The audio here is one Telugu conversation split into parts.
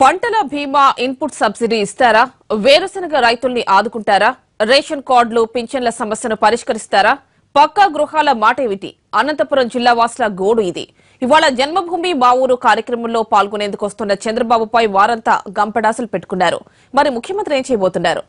పంటల బీమా ఇన్పుట్ సబ్సిడీ ఇస్తారా వేరుశనగ రైతుల్ని ఆదుకుంటారా రేషన్ కార్డులు పింఛన్ల సమస్యను పరిష్కరిస్తారా పక్కా గృహాల మాటేమిటి అనంతపురం జిల్లా వాసుల గోడు ఇది ఇవాళ జన్మభూమి మా ఊరు కార్యక్రమంలో పాల్గొనేందుకు వస్తున్న చంద్రబాబుపై వారంతా గంపడాసులు పెట్టుకున్నారు మరి ముఖ్యమంత్రి ఏం చేయబోతున్నారు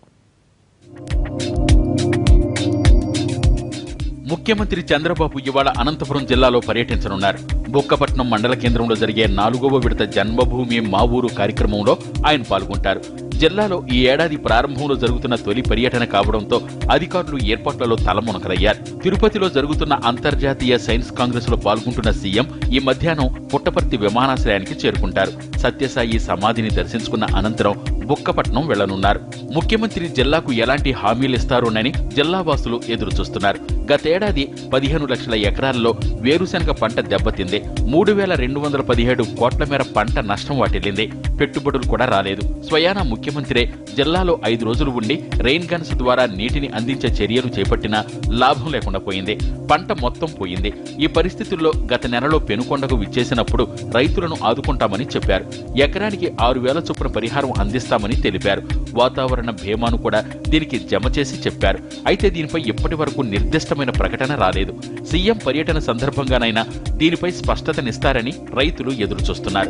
ముఖ్యమంత్రి చంద్రబాబు ఇవాళ అనంతపురం జిల్లాలో పర్యటించనున్నారు బొక్కపట్నం మండల కేంద్రంలో జరిగే నాలుగవ విడత జన్మభూమి మా ఊరు కార్యక్రమంలో ఆయన పాల్గొంటారు జిల్లాలో ఈ ఏడాది ప్రారంభంలో జరుగుతున్న తొలి పర్యటన కావడంతో అధికారులు ఏర్పాట్లలో తలమునకలయ్యారు తిరుపతిలో జరుగుతున్న అంతర్జాతీయ సైన్స్ కాంగ్రెస్ లో పాల్గొంటున్న సీఎం ఈ మధ్యాహ్నం పుట్టపర్తి విమానాశ్రయానికి చేరుకుంటారు సత్యసాయి సమాధిని దర్శించుకున్న అనంతరం బుక్కపట్నం వెళ్లనున్నారు ముఖ్యమంత్రి జిల్లాకు ఎలాంటి హామీలు ఇస్తారోనని జిల్లా వాసులు ఎదురు చూస్తున్నారు గతేడాది పదిహేను లక్షల ఎకరాల్లో వేరుశనగ పంట దెబ్బతింది మూడు వేల రెండు వందల పదిహేడు కోట్ల మేర పంట నష్టం వాటిల్లింది పెట్టుబడులు కూడా రాలేదు స్వయానా ముఖ్యమంత్రే జిల్లాలో ఐదు రోజులు ఉండి రెయిన్ గన్స్ ద్వారా నీటిని అందించే చర్యలు చేపట్టినా లాభం లేకుండా పోయింది పంట మొత్తం పోయింది ఈ పరిస్థితుల్లో గత నెలలో పెనుకొండకు విచ్చేసినప్పుడు రైతులను ఆదుకుంటామని చెప్పారు ఎకరానికి ఆరు వేల చొప్పున పరిహారం అందిస్తామని తెలిపారు వాతావరణ భీమాను కూడా దీనికి జమ చేసి చెప్పారు అయితే దీనిపై ఇప్పటి వరకు నిర్దిష్టమైన ప్రకటన రాలేదు సీఎం పర్యటన సందర్భంగానైనా దీనిపై స్పష్టతనిస్తారని రైతులు ఎదురుచూస్తున్నారు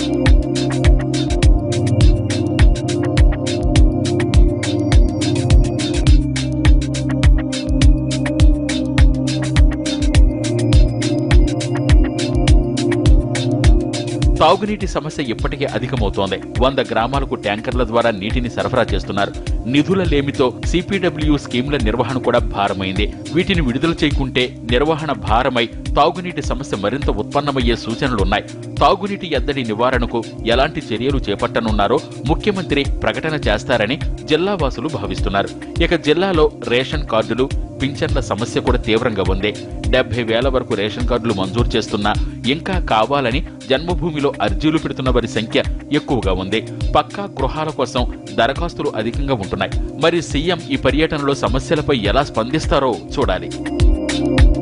తాగునీటి సమస్య ఇప్పటికే అధికమవుతోంది వంద గ్రామాలకు ట్యాంకర్ల ద్వారా నీటిని సరఫరా చేస్తున్నారు నిధుల లేమితో సిపిడబ్ల్యూ స్కీమ్ల నిర్వహణ కూడా భారమైంది వీటిని విడుదల చేయకుంటే నిర్వహణ భారమై తాగునీటి సమస్య మరింత ఉత్పన్నమయ్యే సూచనలున్నాయి తాగునీటి ఎద్దడి నివారణకు ఎలాంటి చర్యలు చేపట్టనున్నారో ముఖ్యమంత్రి ప్రకటన చేస్తారని జిల్లా వాసులు భావిస్తున్నారు ఇక జిల్లాలో రేషన్ కార్డులు పింఛన్ల సమస్య కూడా తీవ్రంగా ఉంది డెబ్బై వేల వరకు రేషన్ కార్డులు మంజూరు చేస్తున్నా ఇంకా కావాలని జన్మభూమిలో అర్జీలు పెడుతున్న వారి సంఖ్య ఎక్కువగా ఉంది పక్కా గృహాల కోసం దరఖాస్తులు అధికంగా ఉంటున్నాయి మరి సీఎం ఈ పర్యటనలో సమస్యలపై ఎలా స్పందిస్తారో చూడాలి